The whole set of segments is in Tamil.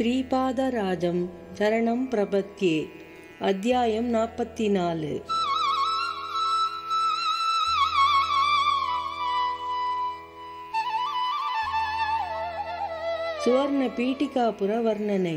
ஸ்ரீபாதராஜம் சரணம் பிரபத்யே அத்தியாயம் நாற்பத்தி நாலு சுவர்ண பீட்டிகாபுர வர்ணனை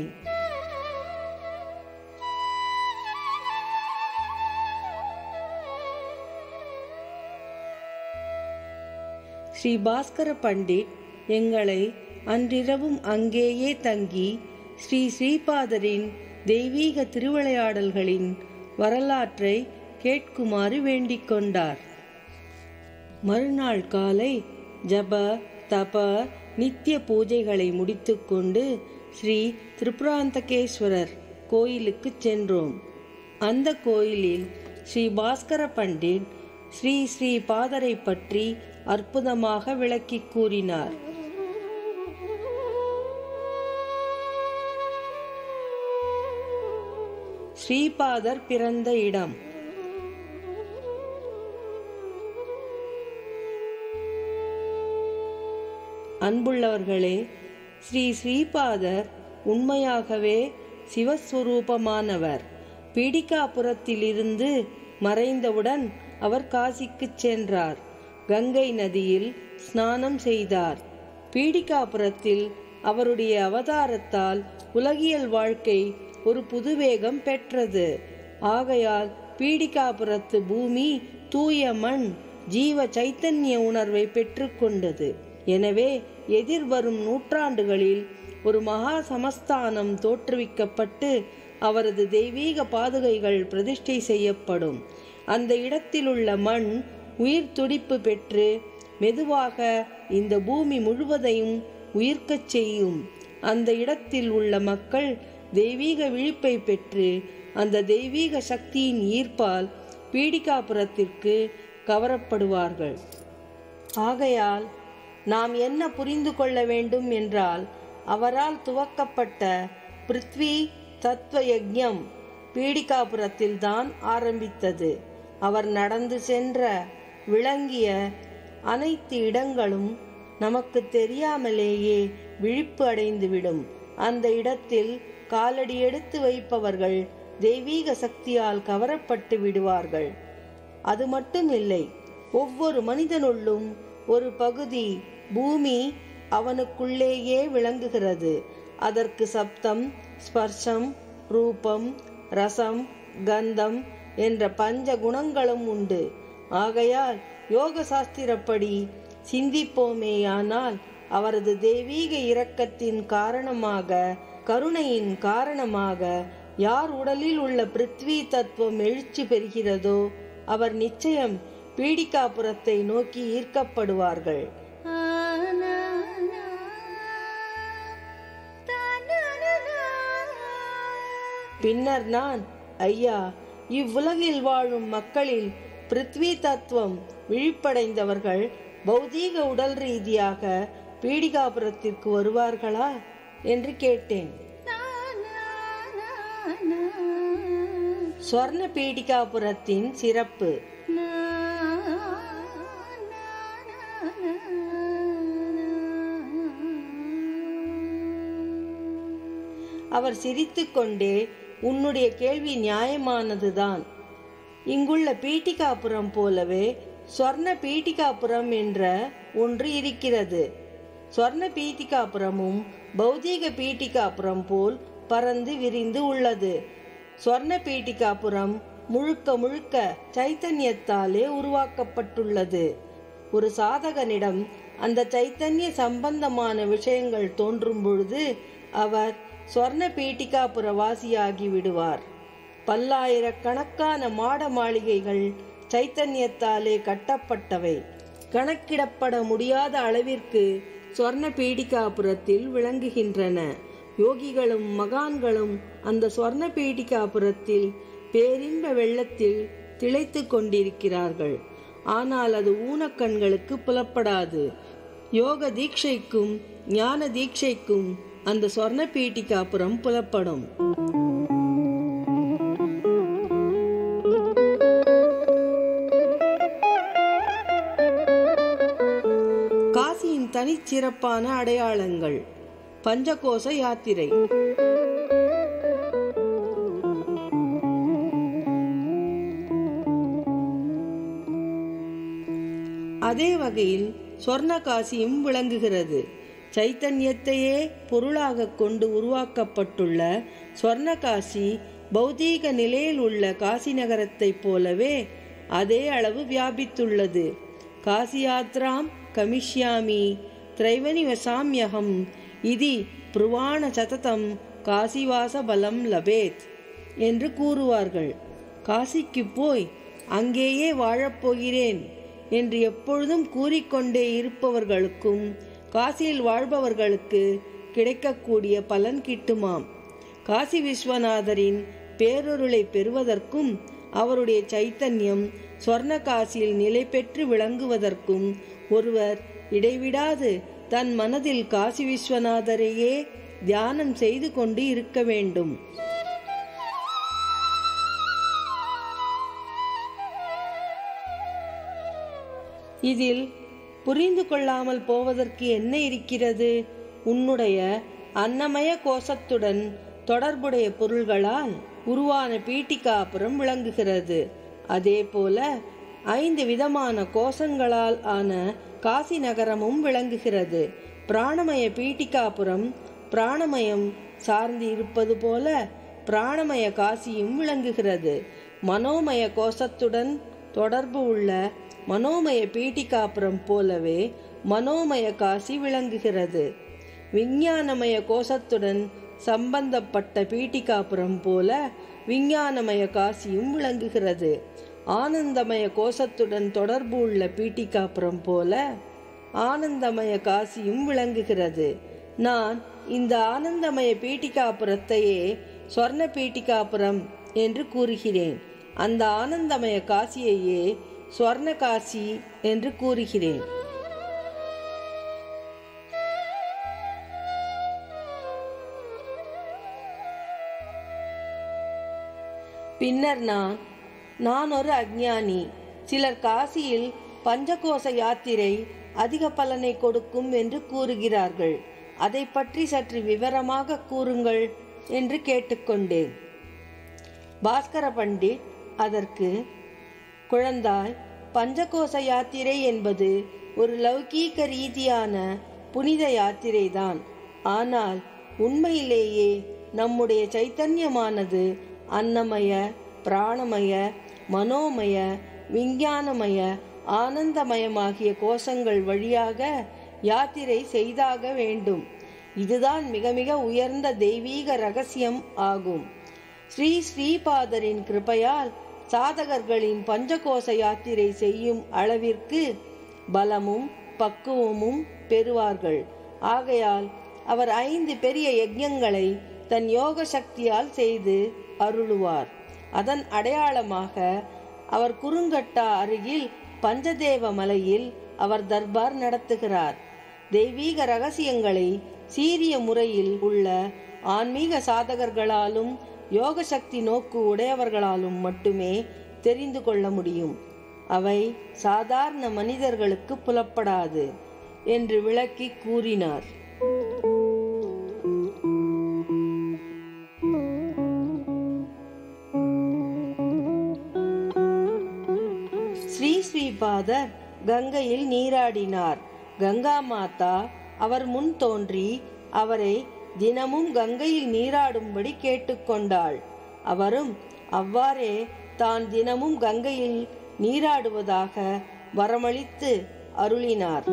ஸ்ரீ பாஸ்கர பண்டிட் எங்களை அன்றிரவும் அங்கேயே தங்கி ஸ்ரீ ஸ்ரீபாதரின் தெய்வீக திருவிளையாடல்களின் வரலாற்றை கேட்குமாறு வேண்டிக் கொண்டார் மறுநாள் காலை ஜப தப நித்திய பூஜைகளை முடித்துக்கொண்டு ஸ்ரீ திரிபுராந்தகேஸ்வரர் கோயிலுக்கு சென்றோம் அந்த கோயிலில் ஸ்ரீ பாஸ்கர பண்டிட் ஸ்ரீ ஸ்ரீ பாதரை பற்றி அற்புதமாக விளக்கி கூறினார் ஸ்ரீபாதர் பிறந்த இடம் அன்புள்ளவர்களே ஸ்ரீ ஸ்ரீபாதர் உண்மையாகவே சிவஸ்வரூபமானவர் பீடிகாபுரத்திலிருந்து மறைந்தவுடன் அவர் காசிக்குச் சென்றார் கங்கை நதியில் ஸ்நானம் செய்தார் பீடிகாபுரத்தில் அவருடைய அவதாரத்தால் உலகியல் வாழ்க்கை ஒரு புதுவேகம் பெற்றது ஆகையால் பீடிகாபுரத்து பூமி தூய மண் ஜீவ சைத்தன்ய உணர்வை பெற்றுக்கொண்டது எனவே எதிர்வரும் நூற்றாண்டுகளில் ஒரு மகா சமஸ்தானம் தோற்றுவிக்கப்பட்டு அவரது தெய்வீக பாதுகைகள் பிரதிஷ்டை செய்யப்படும் அந்த இடத்திலுள்ள மண் உயிர் துடிப்பு பெற்று மெதுவாக இந்த பூமி முழுவதையும் உயிர்க்கச் செய்யும் அந்த இடத்தில் உள்ள மக்கள் தெய்வீக விழிப்பை பெற்று அந்த தெய்வீக சக்தியின் ஈர்ப்பால் பீடிகாபுரத்திற்கு கவரப்படுவார்கள் ஆகையால் நாம் என்ன புரிந்து கொள்ள வேண்டும் என்றால் அவரால் துவக்கப்பட்ட பிருத்வி தத்துவ யஜ்யம் பீடிகாபுரத்தில் தான் ஆரம்பித்தது அவர் நடந்து சென்ற விளங்கிய அனைத்து இடங்களும் நமக்கு தெரியாமலேயே விழிப்பு அடைந்துவிடும் அந்த இடத்தில் காலடி எடுத்து வைப்பவர்கள் தெய்வீக சக்தியால் கவரப்பட்டு விடுவார்கள் அது மட்டும் இல்லை ஒவ்வொரு மனிதனுள்ளும் ஒரு பகுதி பூமி அவனுக்குள்ளேயே விளங்குகிறது அதற்கு சப்தம் ஸ்பர்ஷம் ரூபம் ரசம் கந்தம் என்ற பஞ்ச குணங்களும் உண்டு ஆகையால் யோக சாஸ்திரப்படி சிந்திப்போமேயானால் அவரது தெய்வீக இரக்கத்தின் காரணமாக கருணையின் காரணமாக யார் உடலில் உள்ள பிருத்வி தத்துவம் எழுச்சி பெறுகிறதோ அவர் நிச்சயம் பீடிகாபுரத்தை நோக்கி ஈர்க்கப்படுவார்கள் பின்னர் நான் ஐயா இவ்வுலகில் வாழும் மக்களில் பிருத்வி தத்துவம் விழிப்படைந்தவர்கள் பௌதீக உடல் ரீதியாக பீடிகாபுரத்திற்கு வருவார்களா என்று கேட்டேன் ஸ்வர்ண பீடிகாபுரத்தின் சிறப்பு அவர் சிரித்துக்கொண்டே உன்னுடைய கேள்வி நியாயமானதுதான் இங்குள்ள பீட்டிகாபுரம் போலவே ஸ்வர்ண பீட்டிகாபுரம் என்ற ஒன்று இருக்கிறது ஸ்வர்ண பீட்டிகாபுரமும் பௌதீக பீட்டிகாபுரம் போல் பறந்து விரிந்து உள்ளது ஸ்வர்ண பீட்டிகாபுரம் முழுக்க முழுக்க சைத்தன்யத்தாலே உருவாக்கப்பட்டுள்ளது ஒரு சாதகனிடம் அந்த சைத்தன்ய சம்பந்தமான விஷயங்கள் தோன்றும் பொழுது அவர் ஸ்வர்ண பீட்டிகாபுர வாசியாகி விடுவார் பல்லாயிரக்கணக்கான மாட மாளிகைகள் சைத்தன்யத்தாலே கட்டப்பட்டவை கணக்கிடப்பட முடியாத அளவிற்கு ஸ்வர்ண பீடிகாபுரத்தில் விளங்குகின்றன யோகிகளும் மகான்களும் அந்த ஸ்வர்ண பீடிகாபுரத்தில் பேரின்ப வெள்ளத்தில் திளைத்து கொண்டிருக்கிறார்கள் ஆனால் அது ஊனக்கண்களுக்கு புலப்படாது யோக தீட்சைக்கும் ஞான தீட்சைக்கும் அந்த சொர்ண பீட்டிகாபுரம் புலப்படும் காசியின் தனிச்சிறப்பான அடையாளங்கள் பஞ்சகோச யாத்திரை அதே வகையில் சொர்ணகாசியும் விளங்குகிறது சைத்தன்யத்தையே பொருளாக கொண்டு உருவாக்கப்பட்டுள்ள சொர்ணகாசி பௌதீக நிலையில் உள்ள காசி நகரத்தைப் போலவே அதே அளவு வியாபித்துள்ளது காசி யாத்ராம் கமிஷ்யாமி திரைவனி வசாமியகம் இதி புருவாண சததம் காசிவாச பலம் லபேத் என்று கூறுவார்கள் காசிக்கு போய் அங்கேயே வாழப்போகிறேன் என்று எப்பொழுதும் கூறிக்கொண்டே இருப்பவர்களுக்கும் காசியில் வாழ்பவர்களுக்கு கிடைக்கக்கூடிய பலன் கிட்டுமாம் காசி விஸ்வநாதரின் பேரொருளை பெறுவதற்கும் அவருடைய சைத்தன்யம் சொர்ண காசியில் நிலை பெற்று விளங்குவதற்கும் ஒருவர் இடைவிடாது தன் மனதில் காசி விஸ்வநாதரையே தியானம் செய்து கொண்டு இருக்க வேண்டும் இதில் புரிந்து கொள்ளாமல் போவதற்கு என்ன இருக்கிறது உன்னுடைய அன்னமய கோஷத்துடன் தொடர்புடைய பொருள்களால் உருவான பீட்டிகாபுரம் விளங்குகிறது அதே போல ஐந்து விதமான கோஷங்களால் ஆன காசி நகரமும் விளங்குகிறது பிராணமய பீட்டிகாபுரம் பிராணமயம் சார்ந்து இருப்பது போல பிராணமய காசியும் விளங்குகிறது மனோமய கோஷத்துடன் தொடர்பு உள்ள மனோமய பீட்டிகாபுரம் போலவே மனோமய காசி விளங்குகிறது விஞ்ஞானமய கோஷத்துடன் சம்பந்தப்பட்ட பீட்டிகாபுரம் போல விஞ்ஞானமய காசியும் விளங்குகிறது ஆனந்தமய கோஷத்துடன் தொடர்பு உள்ள பீட்டிகாபுரம் போல ஆனந்தமய காசியும் விளங்குகிறது நான் இந்த ஆனந்தமய பீட்டிகாபுரத்தையே சொர்ண பீட்டிகாபுரம் என்று கூறுகிறேன் அந்த ஆனந்தமய காசியையே ஸ்வர்ண காசி என்று கூறுகிறேன் பின்னர் நான் நான் ஒரு அஜ்ஞானி சிலர் காசியில் பஞ்சகோச யாத்திரை அதிக பலனை கொடுக்கும் என்று கூறுகிறார்கள் அதை பற்றி சற்று விவரமாக கூறுங்கள் என்று கேட்டுக்கொண்டேன் பாஸ்கர பண்டிட் அதற்கு குழந்தாய் பஞ்சகோச யாத்திரை என்பது ஒரு லௌகீக ரீதியான புனித யாத்திரைதான் ஆனால் உண்மையிலேயே நம்முடைய சைத்தன்யமானது அன்னமய பிராணமய மனோமய விஞ்ஞானமய ஆனந்தமயமாகிய கோஷங்கள் வழியாக யாத்திரை செய்தாக வேண்டும் இதுதான் மிக மிக உயர்ந்த தெய்வீக ரகசியம் ஆகும் ஸ்ரீ ஸ்ரீபாதரின் கிருபையால் சாதகர்களின் பஞ்சகோச யாத்திரை செய்யும் அளவிற்கு பலமும் பக்குவமும் பெறுவார்கள் ஆகையால் அவர் ஐந்து பெரிய யஜ்ஞங்களை தன் யோக சக்தியால் செய்து அருளுவார் அதன் அடையாளமாக அவர் குறுங்கட்டா அருகில் பஞ்சதேவ மலையில் அவர் தர்பார் நடத்துகிறார் தெய்வீக ரகசியங்களை சீரிய முறையில் உள்ள ஆன்மீக சாதகர்களாலும் யோக சக்தி நோக்கு உடையவர்களாலும் மட்டுமே தெரிந்து கொள்ள முடியும் அவை சாதாரண மனிதர்களுக்கு புலப்படாது என்று விளக்கி கூறினார் ஸ்ரீ ஸ்ரீபாதர் கங்கையில் நீராடினார் கங்கா மாதா அவர் முன் தோன்றி அவரை தினமும் கங்கையில் நீராடும்படி கேட்டுக்கொண்டாள் அவரும் அவ்வாறே தான் தினமும் கங்கையில் நீராடுவதாக வரமளித்து அருளினார்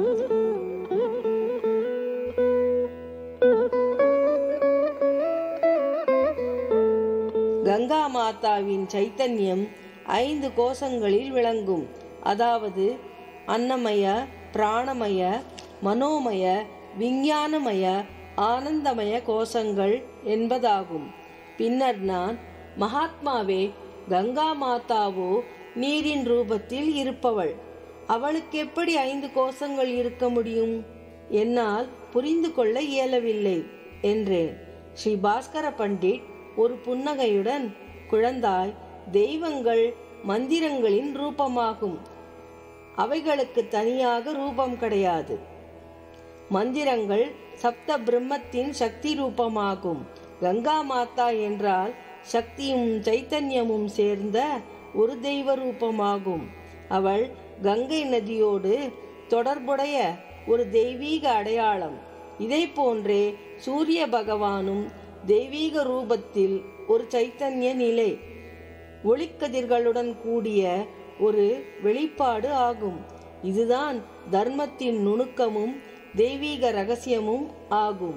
கங்கா மாதாவின் சைத்தன்யம் ஐந்து கோஷங்களில் விளங்கும் அதாவது அன்னமய பிராணமய மனோமய விஞ்ஞானமய ஆனந்தமய கோஷங்கள் என்பதாகும் பின்னர் நான் மகாத்மாவே கங்கா மாதாவோ நீரின் ரூபத்தில் இருப்பவள் அவளுக்கு எப்படி ஐந்து கோஷங்கள் இருக்க முடியும் என்னால் புரிந்து கொள்ள இயலவில்லை என்றேன் ஸ்ரீ பாஸ்கர பண்டிட் ஒரு புன்னகையுடன் குழந்தாய் தெய்வங்கள் மந்திரங்களின் ரூபமாகும் அவைகளுக்கு தனியாக ரூபம் கிடையாது மந்திரங்கள் சப்த பிரம்மத்தின் சக்தி ரூபமாகும் கங்கா மாதா என்றால் சக்தியும் சைத்தன்யமும் சேர்ந்த ஒரு தெய்வ ரூபமாகும் அவள் கங்கை நதியோடு தொடர்புடைய ஒரு தெய்வீக அடையாளம் இதை போன்றே சூரிய பகவானும் தெய்வீக ரூபத்தில் ஒரு சைத்தன்ய நிலை ஒளிக்கதிர்களுடன் கூடிய ஒரு வெளிப்பாடு ஆகும் இதுதான் தர்மத்தின் நுணுக்கமும் தெய்வீக ரகசியமும் ஆகும்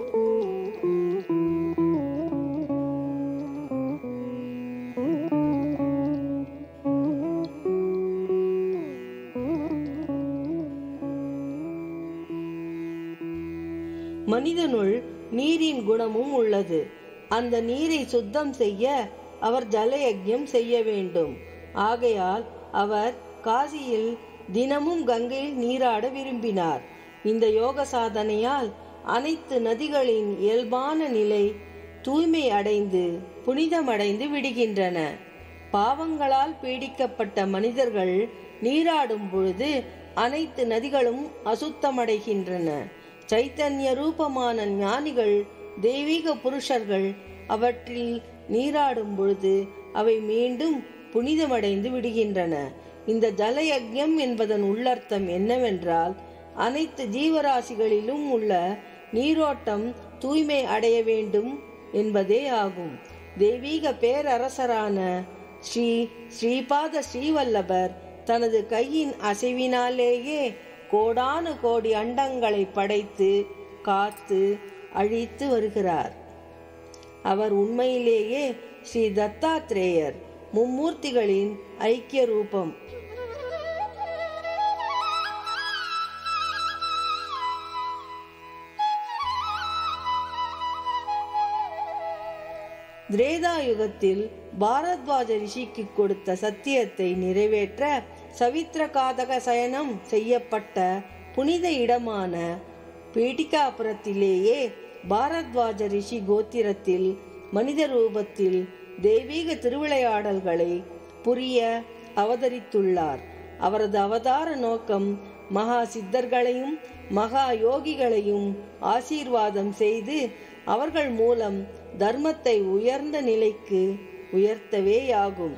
மனிதனுள் நீரின் குணமும் உள்ளது அந்த நீரை சுத்தம் செய்ய அவர் ஜலயஜ்யம் செய்ய வேண்டும் ஆகையால் அவர் காசியில் தினமும் கங்கையில் நீராட விரும்பினார் இந்த யோக சாதனையால் அனைத்து நதிகளின் இயல்பான நிலை தூய்மை அடைந்து புனிதமடைந்து விடுகின்றன பாவங்களால் பீடிக்கப்பட்ட மனிதர்கள் நீராடும் பொழுது அனைத்து நதிகளும் அசுத்தமடைகின்றன சைத்தன்ய ரூபமான ஞானிகள் தெய்வீக புருஷர்கள் அவற்றில் நீராடும் பொழுது அவை மீண்டும் புனிதமடைந்து விடுகின்றன இந்த ஜலயஜ்யம் என்பதன் உள்ளர்த்தம் என்னவென்றால் அனைத்து ஜீவராசிகளிலும் உள்ள நீரோட்டம் தூய்மை அடைய வேண்டும் என்பதே ஆகும் தெய்வீக பேரரசரான ஸ்ரீ ஸ்ரீபாத ஸ்ரீவல்லபர் தனது கையின் அசைவினாலேயே கோடானு கோடி அண்டங்களை படைத்து காத்து அழித்து வருகிறார் அவர் உண்மையிலேயே ஸ்ரீ தத்தாத்ரேயர் மும்மூர்த்திகளின் ஐக்கிய ரூபம் திரேதா யுகத்தில் பாரத்வாஜ ரிஷிக்கு கொடுத்த சத்தியத்தை நிறைவேற்ற சவித்ர காதக சயனம் செய்யப்பட்ட புனித இடமான பீட்டிகாபுரத்திலேயே பாரத்வாஜ ரிஷி கோத்திரத்தில் மனித ரூபத்தில் தெய்வீக திருவிளையாடல்களை புரிய அவதரித்துள்ளார் அவரது அவதார நோக்கம் மகா சித்தர்களையும் மகா யோகிகளையும் ஆசீர்வாதம் செய்து அவர்கள் மூலம் தர்மத்தை உயர்ந்த நிலைக்கு உயர்த்தவேயாகும்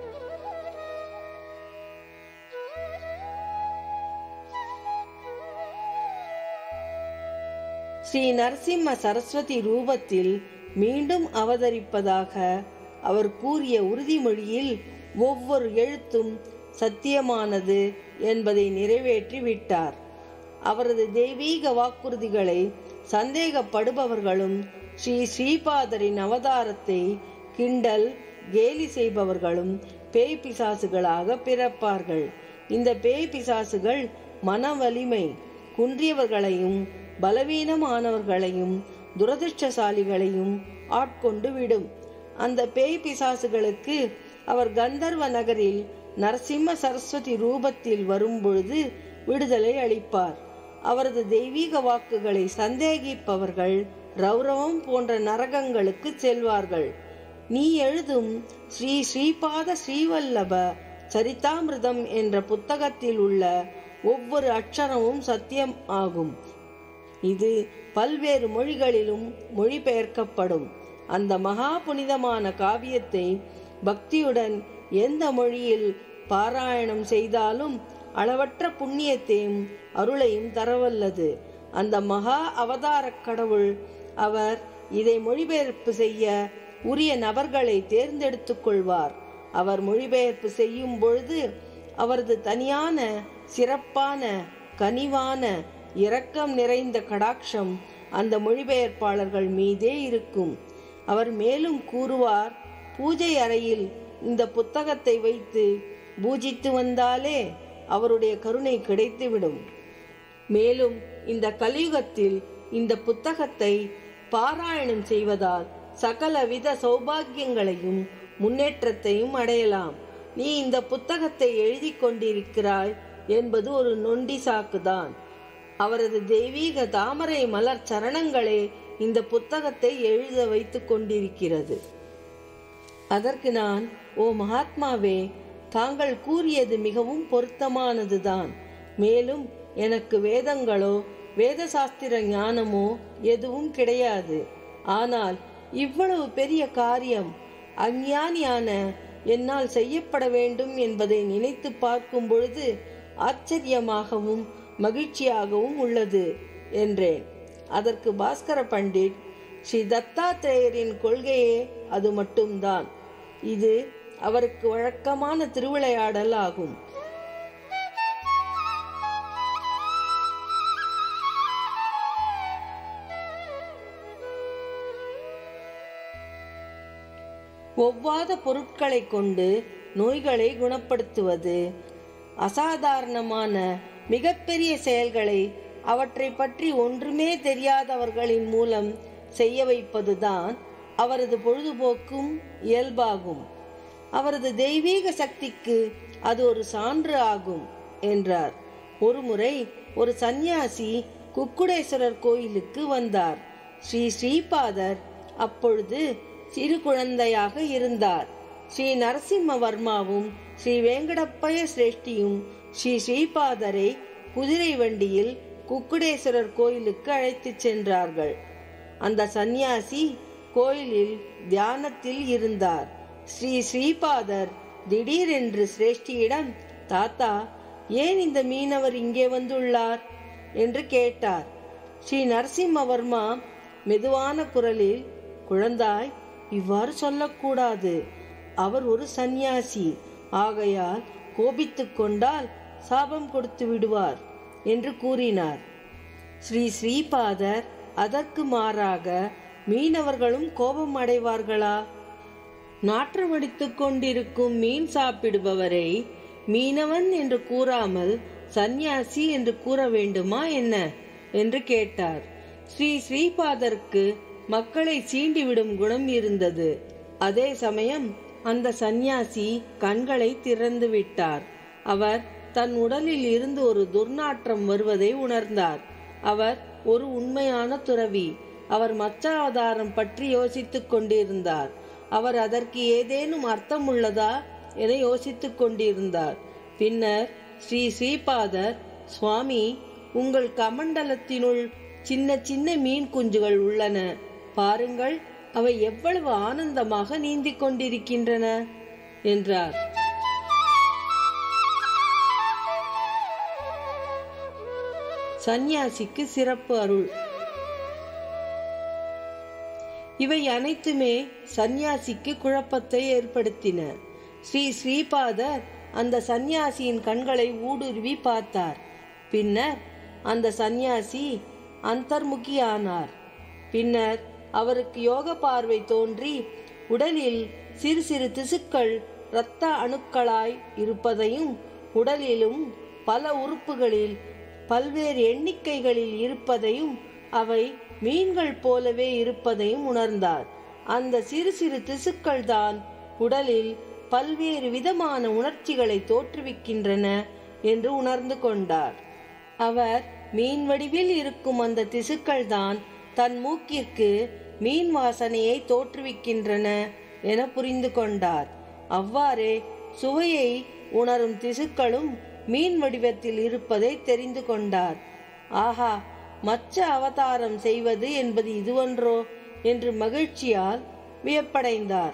ஸ்ரீ நரசிம்ம சரஸ்வதி ரூபத்தில் மீண்டும் அவதரிப்பதாக அவர் கூறிய உறுதிமொழியில் ஒவ்வொரு எழுத்தும் சத்தியமானது என்பதை நிறைவேற்றி விட்டார் அவரது தெய்வீக வாக்குறுதிகளை சந்தேகப்படுபவர்களும் ஸ்ரீ ஸ்ரீபாதரின் அவதாரத்தை கிண்டல் கேலி செய்பவர்களும் பேய் பிசாசுகளாக பிறப்பார்கள் இந்த பேய் பிசாசுகள் மன வலிமை குன்றியவர்களையும் பலவீனமானவர்களையும் துரதிருஷ்டசாலிகளையும் ஆட்கொண்டு விடும் அந்த பேய் பிசாசுகளுக்கு அவர் கந்தர்வ நகரில் நரசிம்ம சரஸ்வதி ரூபத்தில் வரும்பொழுது விடுதலை அளிப்பார் அவரது தெய்வீக வாக்குகளை சந்தேகிப்பவர்கள் ரௌரவம் போன்ற நரகங்களுக்கு செல்வார்கள் நீ எழுதும் ஸ்ரீ ஸ்ரீபாத ஸ்ரீவல்லப சரிதாமிர்தம் என்ற புத்தகத்தில் உள்ள ஒவ்வொரு அக்ஷரமும் சத்தியம் ஆகும் இது பல்வேறு மொழிகளிலும் மொழிபெயர்க்கப்படும் அந்த மகா புனிதமான காவியத்தை பக்தியுடன் எந்த மொழியில் பாராயணம் செய்தாலும் அளவற்ற புண்ணியத்தையும் அருளையும் தரவல்லது அந்த மகா அவதாரக் கடவுள் அவர் இதை மொழிபெயர்ப்பு செய்ய உரிய நபர்களை தேர்ந்தெடுத்துக் கொள்வார் அவர் மொழிபெயர்ப்பு செய்யும் பொழுது அவரது தனியான சிறப்பான கனிவான இரக்கம் நிறைந்த கடாட்சம் அந்த மொழிபெயர்ப்பாளர்கள் மீதே இருக்கும் அவர் மேலும் கூறுவார் பூஜை அறையில் இந்த புத்தகத்தை வைத்து பூஜித்து வந்தாலே அவருடைய கருணை கிடைத்துவிடும் மேலும் இந்த கலியுகத்தில் இந்த புத்தகத்தை பாராயணம் செய்வதால் சகலவித சௌபாகியங்களையும் முன்னேற்றத்தையும் அடையலாம் நீ இந்த புத்தகத்தை எழுதி கொண்டிருக்கிறாய் என்பது ஒரு நொண்டி சாக்குதான் அவரது தெய்வீக தாமரை மலர் சரணங்களே இந்த புத்தகத்தை எழுத வைத்துக் கொண்டிருக்கிறது அதற்கு நான் ஓ மகாத்மாவே தாங்கள் கூறியது மிகவும் பொருத்தமானதுதான் மேலும் எனக்கு வேதங்களோ வேத சாஸ்திர ஞானமோ எதுவும் கிடையாது ஆனால் இவ்வளவு பெரிய காரியம் அஞ்ஞானியான என்னால் செய்யப்பட வேண்டும் என்பதை நினைத்து பார்க்கும் பொழுது ஆச்சரியமாகவும் மகிழ்ச்சியாகவும் உள்ளது என்றேன் அதற்கு பாஸ்கர பண்டிட் ஸ்ரீ தத்தாத்திரேயரின் கொள்கையே அது மட்டும்தான் இது அவருக்கு வழக்கமான திருவிளையாடல் ஆகும் ஒவ்வாத பொருட்களை கொண்டு நோய்களை குணப்படுத்துவது அசாதாரணமான மிகப்பெரிய செயல்களை அவற்றை பற்றி ஒன்றுமே தெரியாதவர்களின் மூலம் செய்ய வைப்பதுதான் அவரது பொழுதுபோக்கும் இயல்பாகும் அவரது தெய்வீக சக்திக்கு அது ஒரு சான்று ஆகும் என்றார் ஒருமுறை ஒரு சந்நியாசி குக்குடேஸ்வரர் கோயிலுக்கு வந்தார் ஸ்ரீ ஸ்ரீபாதர் அப்பொழுது சிறு குழந்தையாக இருந்தார் ஸ்ரீ நரசிம்மவர்மாவும் ஸ்ரீ வேங்கடப்பய சிரேஷ்டியும் ஸ்ரீ ஸ்ரீபாதரை குதிரை வண்டியில் குக்குடேஸ்வரர் கோயிலுக்கு அழைத்துச் சென்றார்கள் அந்த சந்நியாசி கோயிலில் தியானத்தில் இருந்தார் ஸ்ரீ ஸ்ரீபாதர் திடீரென்று சிரேஷ்டியிடம் தாத்தா ஏன் இந்த மீனவர் இங்கே வந்துள்ளார் என்று கேட்டார் ஸ்ரீ நரசிம்மவர்மா மெதுவான குரலில் குழந்தாய் இவ்வாறு சொல்லக்கூடாது அவர் ஒரு சந்நியாசி ஆகையால் கோபித்துக் கொண்டால் சாபம் கொடுத்து விடுவார் என்று கூறினார் ஸ்ரீ ஸ்ரீபாதர் அதற்கு மாறாக மீனவர்களும் கோபம் அடைவார்களா நாற்றமடித்துக் கொண்டிருக்கும் மீன் சாப்பிடுபவரை மீனவன் என்று கூறாமல் சந்நியாசி என்று கூற வேண்டுமா என்ன என்று கேட்டார் ஸ்ரீ ஸ்ரீபாதருக்கு மக்களை சீண்டிவிடும் குணம் இருந்தது அதே சமயம் அந்த சந்நியாசி கண்களை திறந்து விட்டார் அவர் தன் உடலில் இருந்து ஒரு துர்நாற்றம் வருவதை உணர்ந்தார் அவர் ஒரு உண்மையான துறவி அவர் மச்ச அவதாரம் பற்றி யோசித்துக் கொண்டிருந்தார் அவர் அதற்கு ஏதேனும் அர்த்தம் உள்ளதா என யோசித்துக் கொண்டிருந்தார் பின்னர் ஸ்ரீ ஸ்ரீபாதர் சுவாமி உங்கள் கமண்டலத்தினுள் சின்ன சின்ன மீன் குஞ்சுகள் உள்ளன பாருங்கள் அவை எவ்வளவு ஆனந்தமாக நீந்திக் கொண்டிருக்கின்றன என்றார் சந்நியாசிக்கு சிறப்பு அருள் இவை அனைத்துமே சந்நியாசிக்கு குழப்பத்தை ஏற்படுத்தின ஸ்ரீ ஸ்ரீபாதர் அந்த சந்நியாசியின் கண்களை ஊடுருவி பார்த்தார் பின்னர் அந்த சந்நியாசி அந்தர்முகியானார் பின்னர் அவருக்கு யோக பார்வை தோன்றி உடலில் சிறு சிறு திசுக்கள் இரத்த அணுக்களாய் இருப்பதையும் உடலிலும் பல உறுப்புகளில் பல்வேறு எண்ணிக்கைகளில் இருப்பதையும் அவை மீன்கள் போலவே இருப்பதையும் உணர்ந்தார் அந்த சிறு சிறு திசுக்கள் தான் உடலில் பல்வேறு விதமான உணர்ச்சிகளை தோற்றுவிக்கின்றன என்று உணர்ந்து கொண்டார் அவர் மீன் வடிவில் இருக்கும் அந்த திசுக்கள் தான் தன் மூக்கிற்கு மீன் வாசனையை தோற்றுவிக்கின்றன என புரிந்து கொண்டார் அவ்வாறே சுவையை உணரும் திசுக்களும் மீன் வடிவத்தில் இருப்பதை தெரிந்து கொண்டார் ஆஹா மச்ச அவதாரம் செய்வது என்பது இதுவன்றோ என்று மகிழ்ச்சியால் வியப்படைந்தார்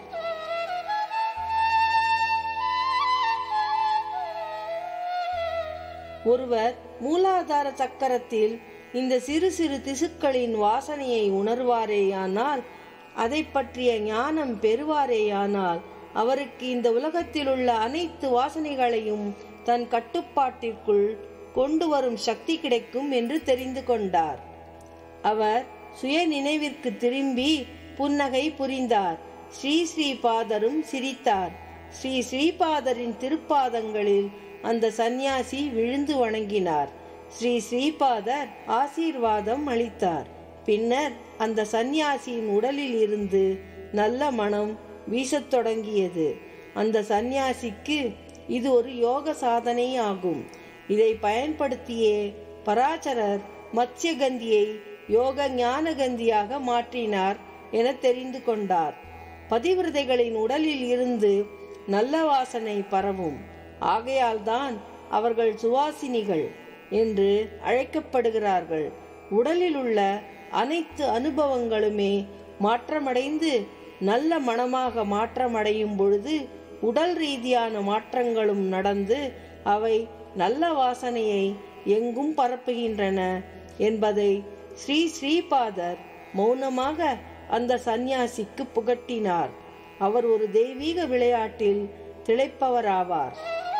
ஒருவர் மூலாதார சக்கரத்தில் இந்த சிறு சிறு திசுக்களின் வாசனையை உணர்வாரேயானால் அதை பற்றிய ஞானம் பெறுவாரேயானால் அவருக்கு இந்த உலகத்தில் உள்ள அனைத்து வாசனைகளையும் தன் கட்டுப்பாட்டிற்குள் கொண்டு வரும் சக்தி கிடைக்கும் என்று தெரிந்து கொண்டார் அவர் சுய நினைவிற்கு திரும்பி புன்னகை புரிந்தார் ஸ்ரீ ஸ்ரீபாதரும் சிரித்தார் ஸ்ரீ ஸ்ரீபாதரின் திருப்பாதங்களில் அந்த சந்நியாசி விழுந்து வணங்கினார் ஸ்ரீ ஸ்ரீபாதர் ஆசீர்வாதம் அளித்தார் பின்னர் அந்த சந்நியாசியின் உடலில் இருந்து நல்ல மனம் வீசத் தொடங்கியது அந்த சந்நியாசிக்கு இது ஒரு யோக சாதனை ஆகும் இதை பயன்படுத்தியே பராசரர் மத்ஸ்யகந்தியை யோக ஞான கந்தியாக மாற்றினார் என தெரிந்து கொண்டார் பதிவிரதைகளின் உடலில் இருந்து நல்ல வாசனை பரவும் ஆகையால்தான் அவர்கள் சுவாசினிகள் என்று அழைக்கப்படுகிறார்கள் உடலில் உள்ள அனைத்து அனுபவங்களுமே மாற்றமடைந்து நல்ல மனமாக மாற்றமடையும் பொழுது உடல் ரீதியான மாற்றங்களும் நடந்து அவை நல்ல வாசனையை எங்கும் பரப்புகின்றன என்பதை ஸ்ரீ ஸ்ரீபாதர் மௌனமாக அந்த சந்நியாசிக்கு புகட்டினார் அவர் ஒரு தெய்வீக விளையாட்டில் திளைப்பவராவார்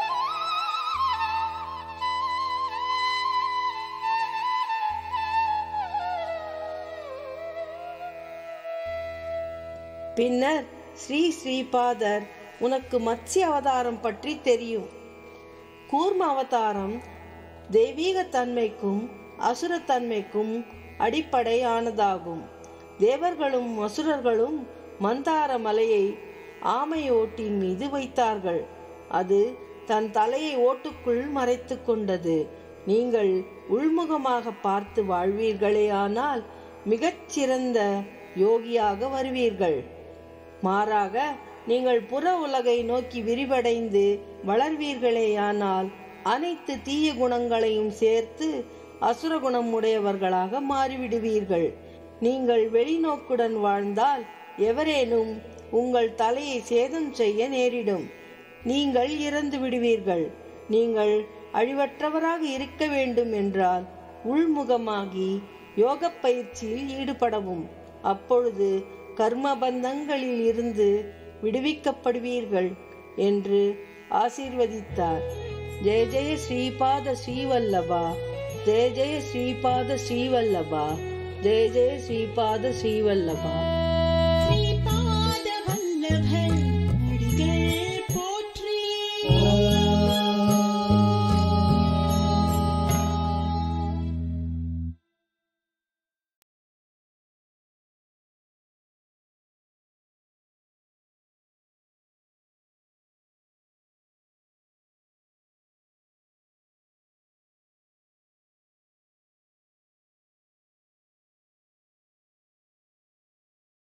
பின்னர் ஸ்ரீ ஸ்ரீபாதர் உனக்கு மத்ஸ்ய அவதாரம் பற்றி தெரியும் கூர்ம அவதாரம் தெய்வீக தன்மைக்கும் அசுரத்தன்மைக்கும் அடிப்படையானதாகும் தேவர்களும் அசுரர்களும் மந்தார மலையை ஆமை ஓட்டின் மீது வைத்தார்கள் அது தன் தலையை ஓட்டுக்குள் மறைத்து கொண்டது நீங்கள் உள்முகமாக பார்த்து வாழ்வீர்களேயானால் மிகச்சிறந்த யோகியாக வருவீர்கள் மாறாக நீங்கள் புற உலகை நோக்கி விரிவடைந்து வளர்வீர்களேயானால் அனைத்து தீய குணங்களையும் சேர்த்து அசுரகுணம் உடையவர்களாக மாறிவிடுவீர்கள் நீங்கள் வெளிநோக்குடன் வாழ்ந்தால் எவரேனும் உங்கள் தலையை சேதம் செய்ய நேரிடும் நீங்கள் இறந்து விடுவீர்கள் நீங்கள் அழிவற்றவராக இருக்க வேண்டும் என்றால் உள்முகமாகி யோக பயிற்சியில் ஈடுபடவும் அப்பொழுது கர்மபந்தங்களில் இருந்து விடுவிக்கப்படுவீர்கள் என்று ஆசீர்வதித்தார் ஜெய ஜெய ஸ்ரீபாத ஸ்ரீவல்லபா ஜெய ஜெய ஸ்ரீபாத ஸ்ரீவல்லபா ஜெய ஜெய ஸ்ரீபாத ஸ்ரீவல்லபா